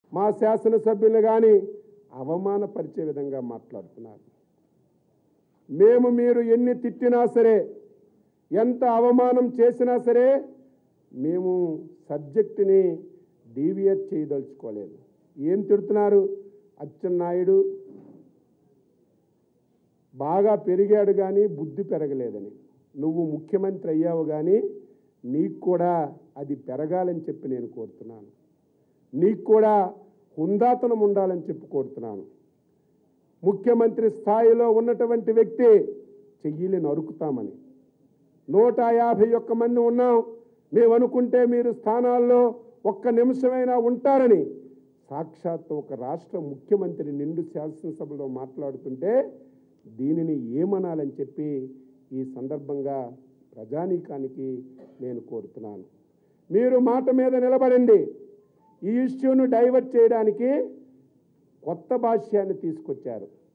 మా శాసనసభ్యులు కానీ అవమానపరిచే విధంగా మాట్లాడుతున్నారు మేము మీరు ఎన్ని తిట్టినా సరే ఎంత అవమానం చేసినా సరే మేము సబ్జెక్టుని డీవియేట్ చేయదలుచుకోలేదు ఏం తిడుతున్నారు అచ్చెన్నాయుడు బాగా పెరిగాడు కానీ బుద్ధి పెరగలేదని నువ్వు ముఖ్యమంత్రి అయ్యావు కానీ నీకు కూడా అది పెరగాలని చెప్పి నేను కోరుతున్నాను నీకు కూడా హుందాతనం ఉండాలని చెప్పి కోరుతున్నాను ముఖ్యమంత్రి స్థాయిలో ఉన్నటువంటి వ్యక్తి చెయ్యిని నరుకుతామని నూట యాభై ఒక్క మంది ఉన్నాం మేము అనుకుంటే మీరు స్థానాల్లో ఒక్క నిమిషమైనా ఉంటారని సాక్షాత్ ఒక రాష్ట్ర ముఖ్యమంత్రి నిండు శాసనసభలో మాట్లాడుతుంటే దీనిని ఏమనాలని చెప్పి ఈ సందర్భంగా ప్రజానీకానికి నేను కోరుతున్నాను మీరు మాట మీద నిలబడండి ఈ ఇష్యూను డైవర్ట్ చేయడానికి కొత్త భాష్యాన్ని తీసుకొచ్చారు